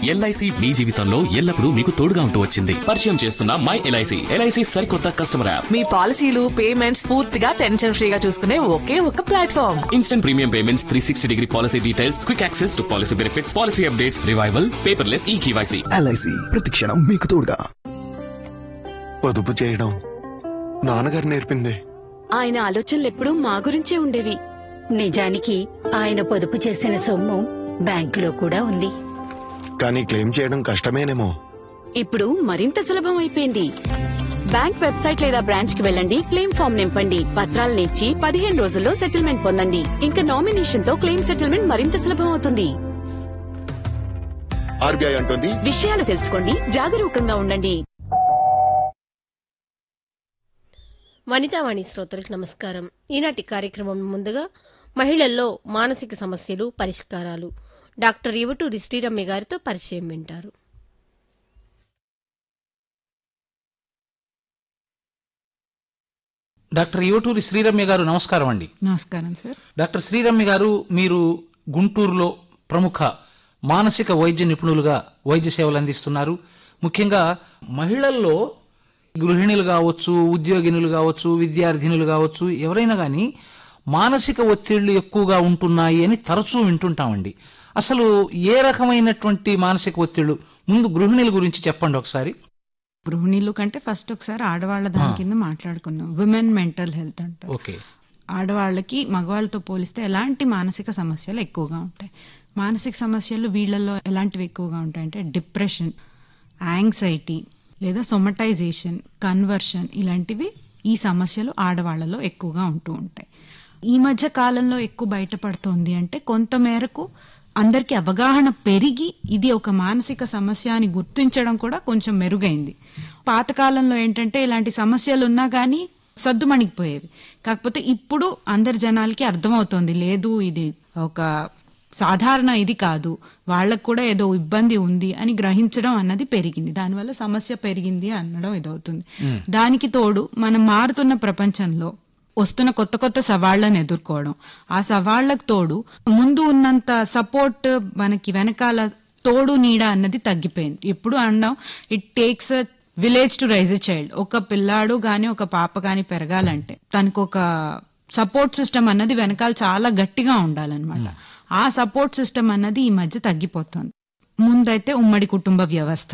LIC మీ జీవితంలో ఎల్లప్పుడూ మీకు తోడుగా ఉంటూ వచ్చింది పరిచయం చేస్తున్న మై ఎల్ఐసి ఎల్ఐసి సరికొత్త కస్టమర్ యాప్ మీ పాలసీలు పేమెంట్స్ పూర్తిగా టెన్షన్ ఫ్రీగా చూసుకునే ఒకే ఒక platform instant premium payments three sixty degree policy details quick access to policy benefits policy updates revival paperless e KYC LIC ప్రతిక్షణం మీకు తోడుగా పొదుపు చేయడం నాన్నగారు నేర్పింది ఆయన ఆలోచనలు ఎప్పుడూ మా గురించే ఉండేవి నిజానికి ఆయన పొదుపు చేసిన సొమ్ము బ్యాంకులో కూడా ఉంది కానీ క్లెయిమ్ చేయడం కష్టమేనేమో ఇప్పుడు మరింత సులభం అయిపోయింది బ్యాంక్ వెబ్సైట్ లేదా బ్రాంచ్ కి వెళ్ళండి క్లెయిమ్ ఫామ్ నింపండి పత్రాలను ఇచ్చి పదిహేను రోజుల్లో సెటిల్మెంట్ పొందండి ఇంకా నామినేషన్ తో క్లెయిమ్ సెటిల్మెంట్ మరింత సులభం అవుతుంది ఆర్బీఐ అంటుంది విషయాలు తెలుసుకోండి జాగరూకంగా ఉండండి వనితావాణి శ్రోతలకు నమస్కారం ఈనాటి కార్యక్రమం ముందుగా మహిళల్లో మానసిక సమస్యలు పరిష్కారాలు డాక్టర్ యువటూరి శ్రీరమ్య గారితో పరిచయం వింటారు డాక్టర్ యువటూరి శ్రీరమ్య గారు నమస్కారం అండి నమస్కారం సార్ డాక్టర్ శ్రీరమ్య గారు మీరు గుంటూరులో ప్రముఖ మానసిక వైద్య నిపుణులుగా వైద్య సేవలు అందిస్తున్నారు ముఖ్యంగా మహిళల్లో గృహిణులు కావచ్చు ఉద్యోగినులు కావచ్చు విద్యార్థినులు కావచ్చు ఎవరైనా కానీ మానసిక ఒత్తిళ్లు ఎక్కువగా ఉంటున్నాయి అని తరచూ వింటుంటామండి అసలు ఏ రకమైనటువంటి మానసిక ఒత్తిళ్లు ముందు గృహిణుల గురించి చెప్పండి ఒకసారి గృహిణీలు కంటే ఫస్ట్ ఒకసారి ఆడవాళ్ళ దాని కింద మాట్లాడుకుందాం విమెన్ మెంటల్ హెల్త్ అంటారు ఓకే ఆడవాళ్ళకి మగవాళ్ళతో పోలిస్తే ఎలాంటి మానసిక సమస్యలు ఎక్కువగా ఉంటాయి మానసిక సమస్యలు వీళ్ళల్లో ఎలాంటివి ఎక్కువగా ఉంటాయంటే డిప్రెషన్ యాంగ్జైటీ లేదా సొమటైజేషన్ కన్వర్షన్ ఇలాంటివి ఈ సమస్యలు ఆడవాళ్ళలో ఎక్కువగా ఉంటూ ఉంటాయి ఈ మధ్య కాలంలో ఎక్కువ బయటపడుతోంది అంటే కొంత మేరకు అందరికీ అవగాహన పెరిగి ఇది ఒక మానసిక సమస్య అని గుర్తించడం కూడా కొంచెం మెరుగైంది పాతకాలంలో ఏంటంటే ఇలాంటి సమస్యలు ఉన్నా కానీ సద్దుమణిగిపోయేవి కాకపోతే ఇప్పుడు అందరి జనాలకి అర్థమవుతోంది లేదు ఇది ఒక సాధారణ ఇది కాదు వాళ్ళకు కూడా ఏదో ఇబ్బంది ఉంది అని గ్రహించడం అన్నది పెరిగింది దానివల్ల సమస్య పెరిగింది అనడం ఇదవుతుంది దానికి తోడు మనం మారుతున్న ప్రపంచంలో వస్తున్న కొత్త కొత్త సవాళ్లను ఎదుర్కోవడం ఆ సవాళ్లకు తోడు ముందు ఉన్నంత సపోర్ట్ మనకి వెనకాల తోడు నీడ అన్నది తగ్గిపోయింది ఎప్పుడు అనడం it takes village to raise a child ఒక పిల్లాడు గాని ఒక పాప గాని పెరగాలంటే తనకు ఒక సపోర్ట్ సిస్టమ్ అన్నది వెనకాల చాలా గట్టిగా ఉండాలన్నమాట ఆ సపోర్ట్ సిస్టమ్ అన్నది ఈ మధ్య తగ్గిపోతుంది ముందైతే ఉమ్మడి కుటుంబ వ్యవస్థ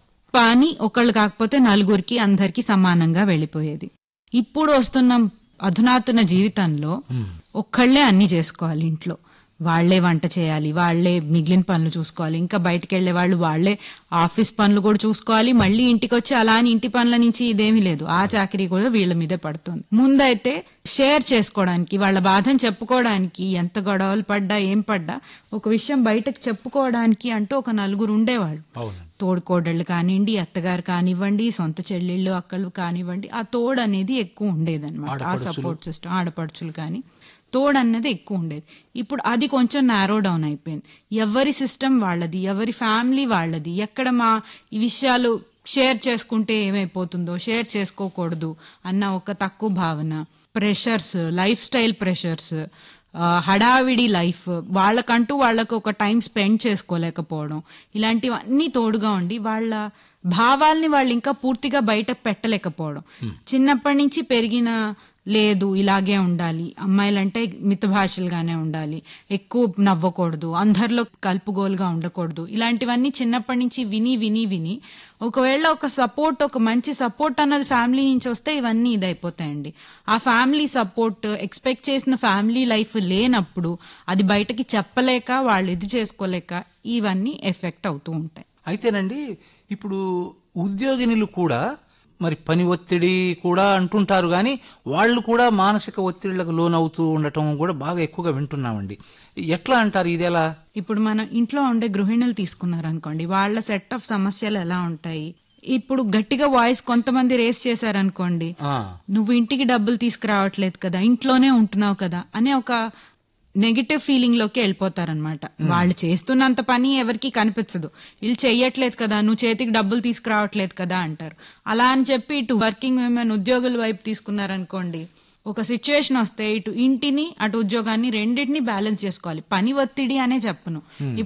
పని ఒకళ్ళు కాకపోతే నలుగురికి అందరికి సమానంగా వెళ్ళిపోయేది ఇప్పుడు వస్తున్న అధునాతన జీవితంలో ఒక్కళ్లే అన్ని చేసుకోవాలి ఇంట్లో వాళ్లే వంట చేయాలి వాళ్లే మిగిలిన పనులు చూసుకోవాలి ఇంకా బయటకు వెళ్లే వాళ్ళు వాళ్లే ఆఫీస్ పనులు కూడా చూసుకోవాలి మళ్ళీ ఇంటికి వచ్చి అలా అని ఇంటి పనుల నుంచి ఇదేమీ లేదు ఆ చాకరీ కూడా వీళ్ళ మీదే పడుతుంది ముందైతే షేర్ చేసుకోవడానికి వాళ్ళ బాధను చెప్పుకోవడానికి ఎంత గొడవలు పడ్డా ఏం పడ్డా ఒక విషయం బయటకు చెప్పుకోవడానికి అంటూ ఒక నలుగురు ఉండేవాళ్ళు తోడుకోడళ్ళు కానివ్వండి అత్తగారు కానివ్వండి సొంత చెల్లెళ్ళు అక్కలు కానివ్వండి ఆ తోడు అనేది ఎక్కువ ఉండేదన్నమాట ఆ సపోర్ట్ సిస్టమ్ ఆడపడుచులు కానీ తోడు అన్నది ఎక్కువ ఉండేది ఇప్పుడు అది కొంచెం నారో డౌన్ అయిపోయింది ఎవరి సిస్టమ్ వాళ్ళది ఎవరి ఫ్యామిలీ వాళ్ళది ఎక్కడ మా ఈ విషయాలు షేర్ చేసుకుంటే ఏమైపోతుందో షేర్ చేసుకోకూడదు అన్న ఒక తక్కువ భావన ప్రెషర్స్ లైఫ్ స్టైల్ ప్రెషర్స్ హడావిడి లైఫ్ వాళ్ళకంటూ వాళ్ళకు ఒక టైం స్పెండ్ చేసుకోలేకపోవడం ఇలాంటివన్నీ తోడుగా ఉండి వాళ్ళ భావాల్ని వాళ్ళు ఇంకా పూర్తిగా బయట పెట్టలేకపోవడం చిన్నప్పటి నుంచి పెరిగిన లేదు ఇలాగే ఉండాలి అమ్మాయిలంటే మిత భాషలుగానే ఉండాలి ఎక్కువ నవ్వకూడదు అందరిలో కలుపుగోలుగా ఉండకూడదు ఇలాంటివన్నీ చిన్నప్పటి నుంచి విని విని విని ఒకవేళ ఒక సపోర్ట్ ఒక మంచి సపోర్ట్ అన్నది ఫ్యామిలీ నుంచి వస్తే ఇవన్నీ ఇదైపోతాయండి ఆ ఫ్యామిలీ సపోర్ట్ ఎక్స్పెక్ట్ చేసిన ఫ్యామిలీ లైఫ్ లేనప్పుడు అది బయటకి చెప్పలేక వాళ్ళు ఇది చేసుకోలేక ఇవన్నీ ఎఫెక్ట్ అవుతూ ఉంటాయి అయితేనండి ఇప్పుడు ఉద్యోగినులు కూడా మరి పని ఒత్తిడి కూడా అంటుంటారు కానీ వాళ్ళు కూడా మానసిక ఒత్తిళ్లకు లోనవుతూ ఉండటం కూడా బాగా ఎక్కువగా వింటున్నామండి ఎట్లా అంటారు ఇదెలా ఇప్పుడు మనం ఇంట్లో ఉండే గృహిణులు తీసుకున్నారు అనుకోండి వాళ్ళ సెట్ ఆఫ్ సమస్యలు ఎలా ఉంటాయి ఇప్పుడు గట్టిగా వాయిస్ కొంతమంది రేస్ చేశారనుకోండి ఆ, నువ్వు ఇంటికి డబ్బులు తీసుకురావట్లేదు కదా ఇంట్లోనే ఉంటున్నావు కదా అనే ఒక నెగిటివ్ ఫీలింగ్ లోకి వెళ్ళిపోతారనమాట వాళ్ళు చేస్తున్నంత పని ఎవరికి కనిపించదు వీళ్ళు చెయ్యట్లేదు కదా నువ్వు చేతికి డబ్బులు తీసుకురావట్లేదు కదా అంటారు అలా అని చెప్పి ఇటు వర్కింగ్ విమెన్ ఉద్యోగుల వైపు తీసుకున్నారనుకోండి ఒక సిచ్యువేషన్ వస్తే ఇటు ఇంటిని అటు ఉద్యోగాన్ని రెండింటిని బ్యాలెన్స్ చేసుకోవాలి పని ఒత్తిడి అనే చెప్పను